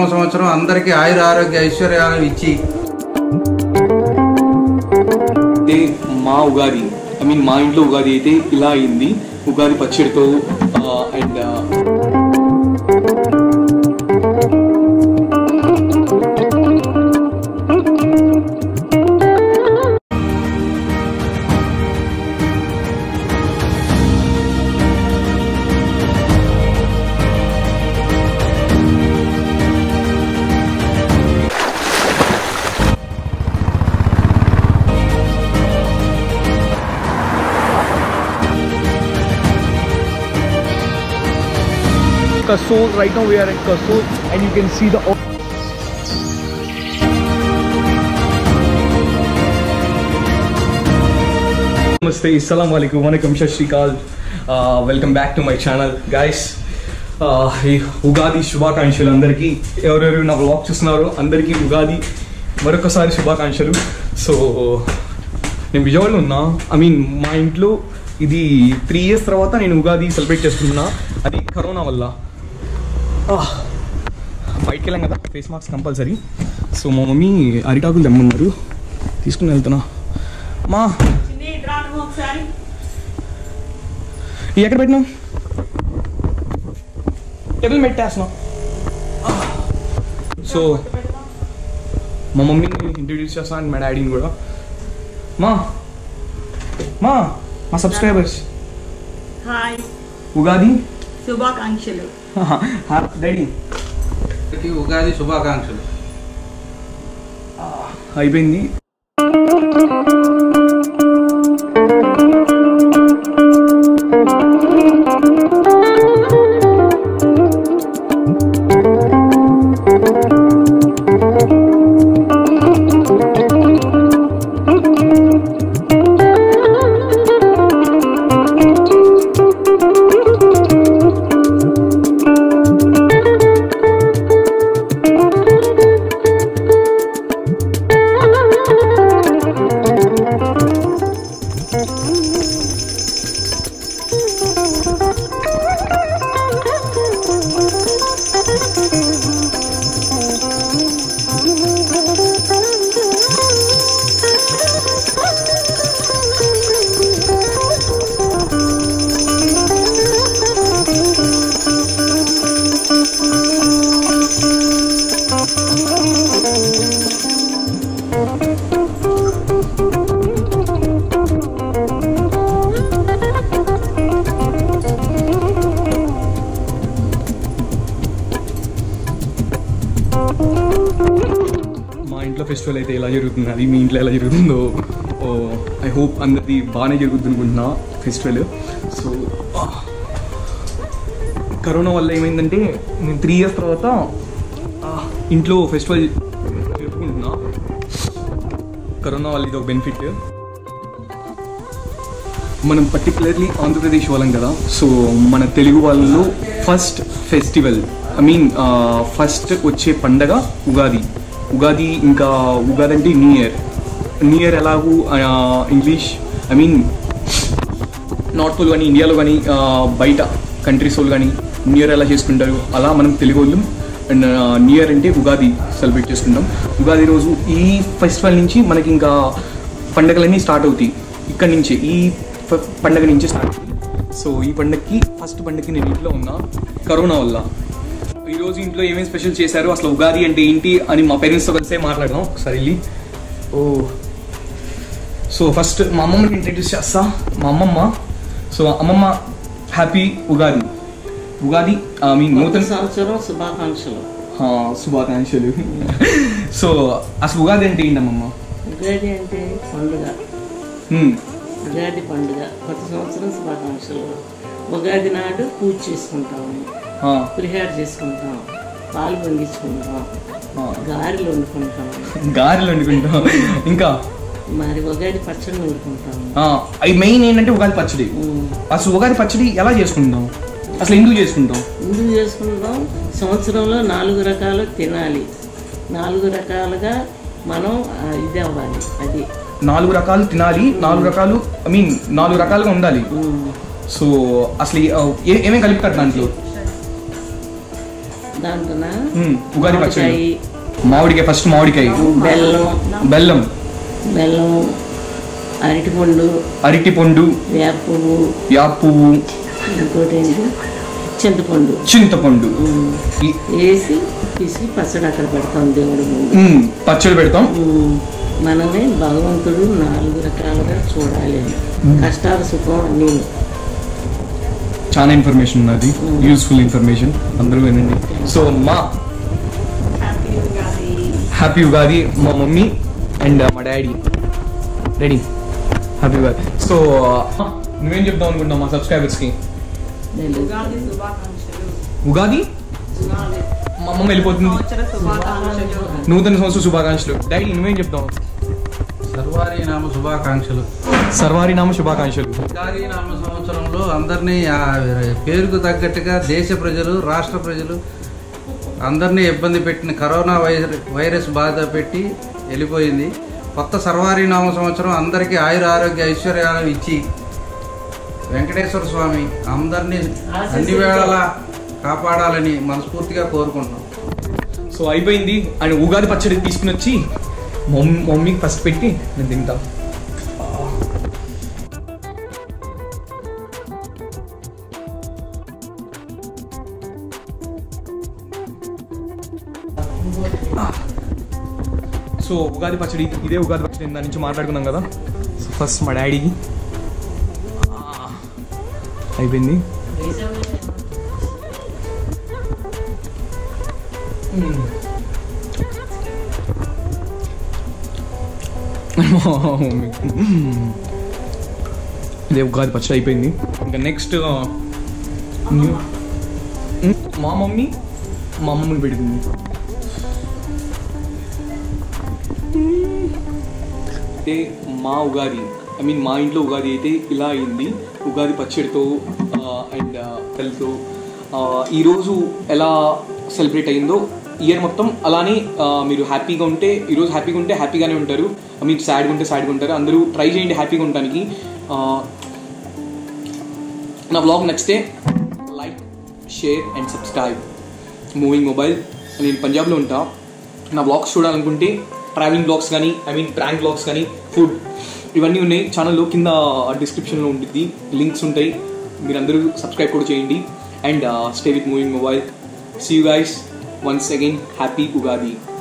ఉత్తమ సంవత్సరం అందరికీ ఆయుర ఆరోగ్య ఐశ్వర్యాలను ఇచ్చి అయితే మా ఉగాది ఐ మీన్ మా ఇంట్లో ఉగాది అయితే ఇలా అయింది ఉగాది పచ్చడితో and Kasol. Right now we are at Kasol and you can see the namaste ఇస్సలాం వాలేకుమ్ vanakkam Srikal welcome back to my channel guys ఈ ఉగాది శుభాకాంక్షలు అందరికీ ఎవరెవరు నా వ్లాగ్ చూస్తున్నారో అందరికీ ఉగాది మరొకసారి శుభాకాంక్షలు సో నేను విజయవాడలో ఉన్నా ఐ మీన్ మా ఇంట్లో ఇది త్రీ ఇయర్స్ తర్వాత నేను ఉగాది సెలబ్రేట్ చేసుకుంటున్నా అది కరోనా వల్ల Ah, బయటికి వెళ్ళాం కదా ఫేస్ మాస్క్ కంపల్సరీ సో మా మమ్మీ అరిటాకులు తెమ్మన్నారు తీసుకుని వెళ్తున్నా మా ఇవి ఎక్కడ పెట్టినాం టేబుల్ పెట్టేస్తున్నాం సో మా మమ్మీని ఇంట్రడ్యూస్ చేస్తాను అండ్ మా డాడీని కూడా మా మా మా సబ్స్క్రైబర్స్ హాయ్ ఉగాది శుభాకాంక్షలు డాడీ అందరికీ ఉగాది శుభాకాంక్షలు అయిపోయింది మా ఇంట్లో ఫెస్టివల్ అయితే ఎలా జరుగుతున్నది మీ ఇంట్లో ఎలా జరుగుతుందో ఐ హోప్ అందరిది బాగానే జరుగుతుంది అనుకుంటున్నా ఫెస్టివల్ సో కరోనా వల్ల ఏమైందంటే నేను త్రీ ఇయర్స్ తర్వాత ఆ, ఇంట్లో ఫెస్టివల్ జరుపుకుంటున్నా కరోనా వల్ల ఇది ఒక బెనిఫిట్ మనం పర్టికులర్లీ ఆంధ్రప్రదేశ్ వాళ్ళం కదా సో మన తెలుగు వాళ్ళలో first festival I mean first వచ్చే పండగ ఉగాది ఉగాది ఇంకా ఉగాది అంటే న్యూ ఇయర్ న్యూ ఇయర్ ఎలాగూ ఇంగ్లీష్ ఐ మీన్ నార్త్ వాళ్ళు కానీ ఇండియాలో కానీ బయట కంట్రీస్ వాళ్ళు కానీ న్యూ ఇయర్ ఎలా చేసుకుంటారు అలా మనం తెలుగు వాళ్ళు అండ్ న్యూ ఇయర్ అంటే ఉగాది సెలబ్రేట్ చేసుకుంటాం ఉగాది రోజు ఈ ఫెస్టివల్ నుంచి మనకి ఇంకా పండగలన్నీ స్టార్ట్ అవుతాయి ఇక్కడ నుంచే ఈ ఫ- పండగ నుంచి స్టార్ట్ అవుతాయి సో ఈ పండగకి ఫస్ట్ పండగకి నేను ఇంట్లో ఉన్నా కరోనా వల్ల ఈరోజు ఇంట్లో ఏమేమి స్పెషల్ చేశారు అసలు ఉగాది అంటే ఏంటి అని మా పేరెంట్స్తో కలిసే మాట్లాడదాం ఒకసారి వెళ్ళి ఓ సో ఫస్ట్ మా అమ్మమ్మని ఇంట్రడ్యూస్ చేస్తా మా అమ్మమ్మ సో అమ్మమ్మ happy Ugadi Ugadi I mean నూతన సంవత్సరం శుభాకాంక్షలు ఆ, శుభాకాంక్షలు సో అసలు ఉగాది అంటే ఏంటమ్మమ్మ ఉగాది అంటే పండుగ హ్మ్, ఉగాది పండుగ కొత్త సంవత్సరం శుభాకాంక్షలు ఉగాది నాడు పూజ చేసుకుంటాము ఆ, పులిహార చేసుకుంటాం పాలు పొంగించుకుంటాం ఆ. గారెలు వండుకుంటాం గారెలు వండుకుంటాం ఇంకా మరి ఉగాది పచ్చడి నూరుకుంటాము ఆ, అవి మెయిన్ ఏంటంటే ఉగాది పచ్చడి ఉమ్. అసలు ఉగాది పచ్చడి ఎలా చేసుకుంటాం అసలు ఎందుకు చేసుకుంటాం ఎందుకు చేసుకుంటాం సంవత్సరంలో నాలుగు రకాలు తినాలి నాలుగు రకాలుగా మనం ఆ, ఇది అవ్వాలి అది నాలుగు రకాలు తినాలి నాలుగు రకాలు ఐ మీన్ నాలుగు రకాలుగా ఉండాలి ఉమ్. సో అసలు ఈ- ఆ, ఏ- ఏమేమి కలుపుతారు దాంట్లో దాంట్లోన మ్మ్. ఉగాది పచ్చడి మామిడికాయ, మామిడికాయ ఫస్ట్ మామిడికాయ బెల్లం బెల్లం బెల్లం అరటిపండు అరటి పండు వేప పువ్వు యాప్ పువ్వు ఇంకోటి ఏంటి చింతపండు చింతపండు ఈ- వేసి పిసికి పచ్చడి అక్కడ పెడతాం దేవుడి ముందు మ్మ్. పచ్చడి పెడతాం ఉమ్, మనమే భగవంతుడు నాలుగు రకాలుగా చూడాలి అని కష్టాల సుఖం అన్నీ చాలా ఇన్ఫర్మేషన్ ఉన్నది యూస్ఫుల్ ఇన్ఫర్మేషన్ అందరూ వినండి సో మా హ్యాపీ ఉగాది హ్యాపీ ఉగాది మా మమ్మీ అండ్ మా daddy ready happy Ugadi so నువ్వేం చెప్దాం అనుకుంటున్నావు మా సబ్స్క్రైబర్స్కి తెలుగు ఉగాది శుభాకాంక్షలు ఉగాది ఉగాది మా అమ్మమ్మ వెళ్ళిపోతుంది సంవత్సర శుభాకాంక్షలు నూతన సంవత్సర శుభాకాంక్షలు డాడీ నువ్వేం చెప్తావు సర్వారీ నామ శుభాకాంక్షలు సర్వారి నామ శుభాకాంక్షలు ఉగాది నామ సంవత్సరంలో అందరినీ ఆ పేరుకు తగ్గట్టుగా దేశ ప్రజలు రాష్ట్ర ప్రజలు అందరినీ ఇబ్బంది పెట్టిన కరోనా వైరస్ వైరస్ బాధ పెట్టి వెళ్ళిపోయింది కొత్త సర్వారీ నామ సంవత్సరం అందరికీ ఆయుర ఆరోగ్య ఐశ్వర్యాలు ఇచ్చి వెంకటేశ్వర స్వామి అందరినీ అన్ని వేళలా కాపాడాలని మనస్ఫూర్తిగా కోరుకుంటున్నాం సో అయిపోయింది అని ఉగాది పచ్చడి తీసుకుని వచ్చి మమ్మీ మమ్మీకి ఫస్ట్ పెట్టి నేను తింటా సో ఉగాది పచ్చడి ఇదే ఉగాది పచ్చడి దాని నుంచి మాట్లాడుకున్నాం కదా సో ఫస్ట్ మా డాడీకి అయిపోయింది ఇదే ఉగాది పచ్చడి అయిపోయింది ఇంకా నెక్స్ట్ న్యూ మా మమ్మీ మా అమ్మమ్మని పెడుతుంది అంటే మా ఉగాది ఐ మీన్ మా ఇంట్లో ఉగాది అయితే ఇలా అయింది ఉగాది పచ్చడితో అండ్ పిల్లలతో ఈరోజు ఎలా సెలబ్రేట్ అయిందో ఇయర్ మొత్తం అలానే ఆ, మీరు హ్యాపీగా ఉంటే ఈరోజు హ్యాపీగా ఉంటే హ్యాపీగానే ఉంటారు ఐ మీన్ సాడ్గా ఉంటే సాడ్గా ఉంటారు అందరూ ట్రై చేయండి హ్యాపీగా ఉండడానికి ఆ, నా బ్లాగ్ నచ్చితే like share and subscribe moving mobile నేను పంజాబ్లో ఉంటా నా బ్లాగ్స్ చూడాలనుకుంటే ట్రావెలింగ్ బ్లాగ్స్ కానీ ఐ మీన్ ప్రాంక్ బ్లాగ్స్ కానీ ఫుడ్ ఇవన్నీ ఉన్నాయి ఛానల్లో కింద డిస్క్రిప్షన్లో ఉంటుంది లింక్స్ ఉంటాయి మీరు అందరూ సబ్స్క్రైబ్ కూడా చేయండి and stay with moving mobile see you guys once again happy Ugadi